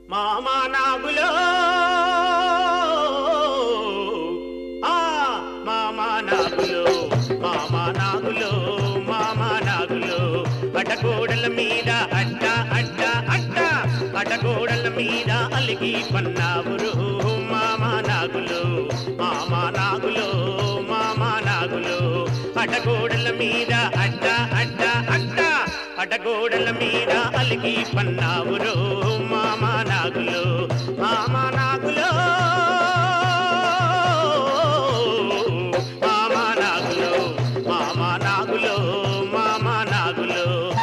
మామా నాగులో ఆ మామా నాగులో మామా నాగులో మామా నాగులో అటగోడల మీద అడ్డ అడ్డ అడ్డ అటగోడల మీద అలిగి పన్నావురు మామా నాగులు మామా నాగులో మామా నాగులు అటగోడల మీద అడ్డ అడ్డ అడ్డ అటగోడల మీద అలిగి పన్నావురు మామా నాగులు మామా నాగులో మామా నాగులు మామా నాగులు మామా నాగులు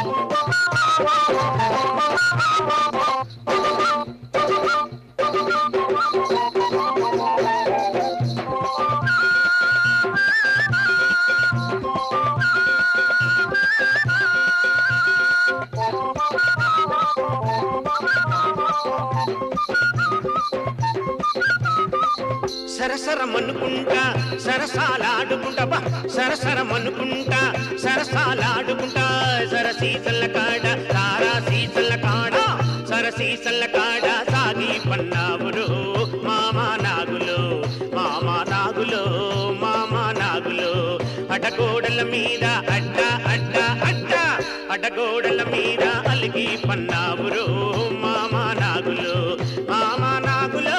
సరసరమనుకుంటా సరసాలాడుకుంటా బా సరసరమనుకుంటా సరసాలాడుకుంటా సరసీసల్ల కాడ సారా సీసల్ల కాడ సరసీసల్ల కాడ సాగి పన్నావురు మామా నాగులు మామా నాగులు మామా నాగులు అటగోడల మీద అడ్డ అడ్డ అడ్డ అటగోడల మీద అలిగి పన్నావురు మామా నాగులు మామా నాగులు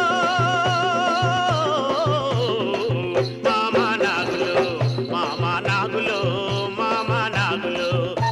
మామా నాగులు మామా నాగులు మామా నాగులు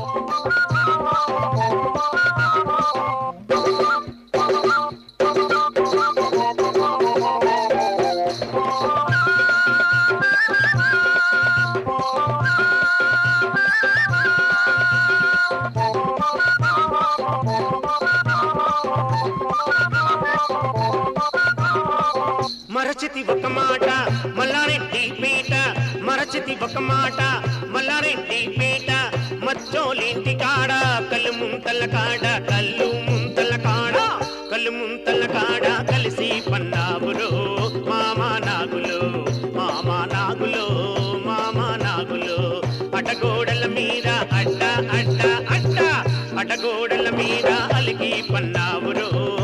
మరచితి ఒక మాట మల్లారెడ్డి పీట మరచితి ఒక మాట మల్లారెడ్డి పీట మచ్చోలింటి కాడ కళ్ళు ముంతల కాడ కళ్ళు ముంతల కాడ కళ్ళు ముంతల కాడ కలిసి పన్నావురు మామా నాగులు మామా నాగులు మామా నాగులు అటగోడల మీద అడ్డ అడ్డ అడ్డ అటగోడల మీద అలిగి పన్నావురు